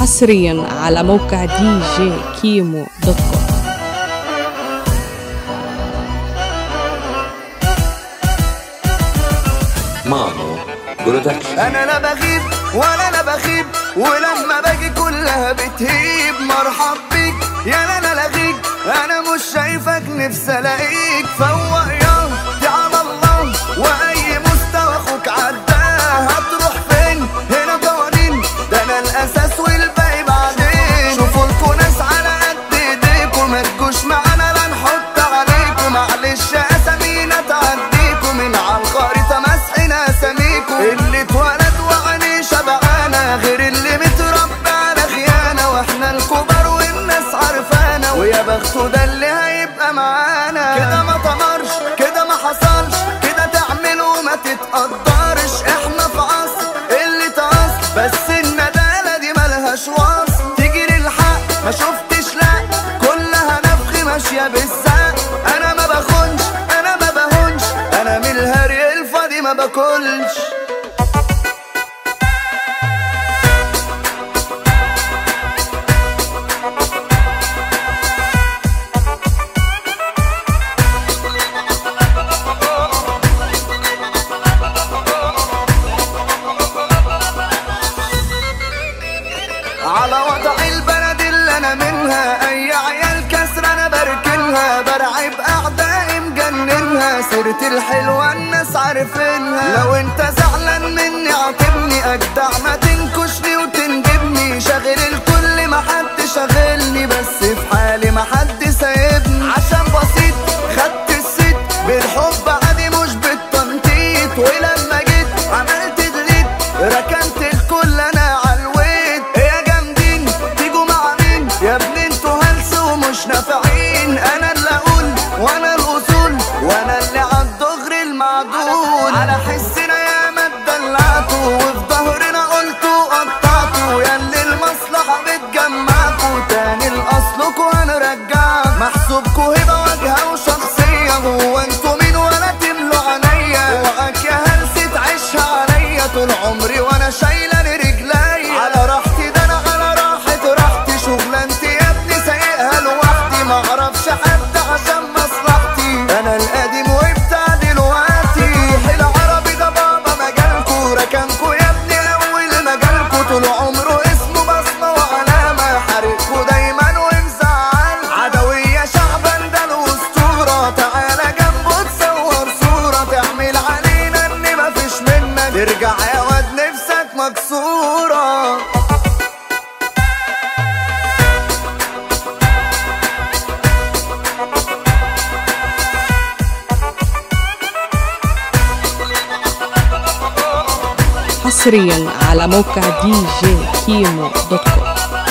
حصريا على موقع دي جي كيمو دوت كوم مانو برودكشن انا لا بغيب ولا انا بخيب ولما باجي كلها بتهيب مرحب بيك يا انا لغيك انا مش شايفك نفسي الاقيك فوق يا دي على الله واي مستوى اخوك عداه هتروح فين هنا قوانين ده انا الاساس والباقي بعدين شوفوا لكوا ناس على قد ايديكوا ما تجوش معانا لا نحط عليكوا معلش اسامينا تعديكوا من على الخريطه مسحنا اساميكوا اللي اتولد وعينيه شبعانه غير اللي متربى على خيانه واحنا الكبار والناس عارفانا ويا بخته ده اللي هيبقى معانا كده ما طمرش كده ما حصلش كده تعمل وما تتقدرش احنا في عصر اللي تعص بس الندالة دي ملهاش وصف تجري الحق ما شفتش لا كلها نفخ ماشية بالساق انا ما بخونش انا ما بهونش انا من الهري الفاضي ما باكلش على وضع البلد اللي انا منها اي عيال كسر انا بركنها برعب اعدائي مجننها سيرتي الحلوه الناس عارفينها لو انت زعلان مني عاتبني اجدع ما تنكشني وتنجبني شاغل الكل ما حد شاغلني بس في حالي ما حد سايبني عشان بسيط خدت الست بالحب عادي مش بالتنطيط ولما جيت عملت دليت ركنت الكل انا عالويت يا جامدين تيجوا مع مين يا ابني انتوا هلس ومش نافعين انا اللي اقول وانا الاصول وانا اللي عالدغر المعدول على حسنا يا ما اتدلعتوا وفي ظهرنا قلتوا قطعتوا يا اللي المصلحه بتجمعكوا تاني لاصلكوا هنرجعك محسوبكوا هبه واجهه وشخصيه هو انتوا مين ولا تملوا عينيا وقعك يا هلس تعيشها عليا طول عمري وانا شايله رجلي على راحتي ده انا على راحه راحتي شغلانتي يا ابني سايقها لوحدي ما اعرفش حد عشان مصلحتي انا القديم وبتاع دلوقتي العربي ده بابا مجالكو ركنكو يا ابني اول مجالكو طول عمره اسمه بصمه وعلامه حارقكو دايما ومزعل عدويه شعبا ده الاسطوره تعالى جنبه تصور صوره تعمل علينا ان مفيش منك ترجع يا واد نفسك مكسوره حصريا على موقع دي جي كيمو دوت كوم